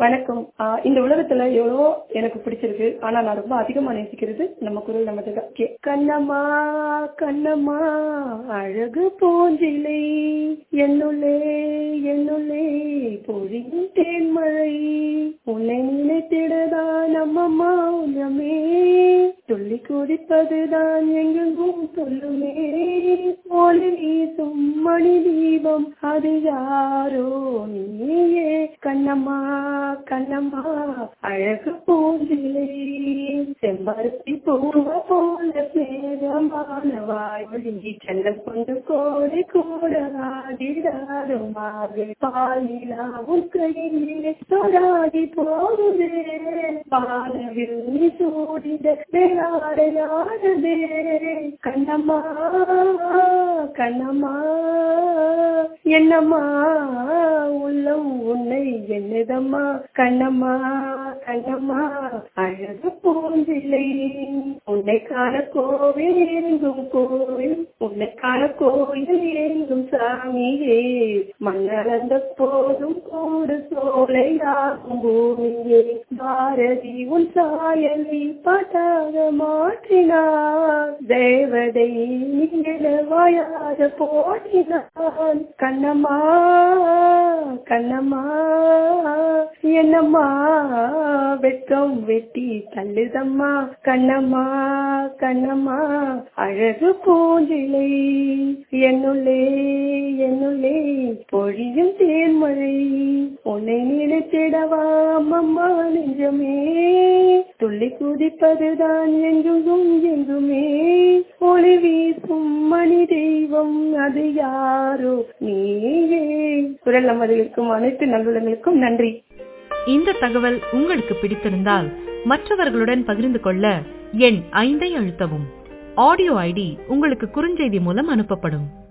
வணக்கம் ஆஹ் இந்த உலகத்துல எவ்வளவோ எனக்கு பிடிச்சிருக்கு ஆனா நான் ரொம்ப அதிகமா நேசிக்கிறது நம்ம குரல் நமது தான். கே- கண்ணம்மா கண்ணம்மா அழகு பூஞ்சிலை என்னுள்ளே என்னுள்ளே பொழியும் தேன்மழை உன்னை நினைத்திடதான் அம்மம்மா உன்னமே துள்ளி குதிப்பதுதான் எங்கெங்கும் சொல்லுமே ஒளி வீசும் மணி தீபம் அது யாரோ நீயே கண்ணம்மா கண்ணம்மா அழகு பூஞ்சிலே செம்பருத்தி பூவ போல சேதமான வாய்மொழி செல்ல கொண்டு கோடி கூட ஆடிடாருமாக பாலிலா உன் கையிலே சொராடி போகுதே பாலவில் நீ சூடிட விளையாடையாடுதே கண்ணம்மா கண்ணம்மா என்னம்மா உள்ளம் உன்னை என்னதம்மா கண்ணம்மா கண்ணம்மா அழகு பூஞ்சிலை உன்னை காண கோவில் எங்கும் கோவில் உன்னை காண கோயில் எங்கும் சாமியே மண்ணளந்த போதும் கூட சோலையாகும் பூமியே பாரதி உன் சாயலை பாட்டாக மாற்றினார் தேவதை நீங்கள் வாயாக போட்டினான் கண்ணம்மா கண்ணம்மா என்னம்மா வெட்கம் வெட்டி தள்ளுதம்மா கண்ணம்மா கண்ணம்மா அழகு பூஞ்சிலை என்னுள்ளே என்னுள்ளே பொழியும் தேன்மழை உன்னை நினைத்திடவா அம்மம்மா நெஞ்சமே துள்ளி குதிப்பதுதான் எங்கும் எங்குமே ஒளி வீசும் மணி தெய்வம் அது யாரோ நீயே குரல் நமது இருக்கும் அனைத்து நல்லுள்ளங்களுக்கும் நன்றி இந்த தகவல் உங்களுக்கு பிடித்திருந்தால் மற்றவர்களுடன் பகிர்ந்து கொள்ள எண் ஐந்தை அழுத்தவும் ஆடியோ ஐடி உங்களுக்கு குறுஞ்செய்தி மூலம் அனுப்பப்படும்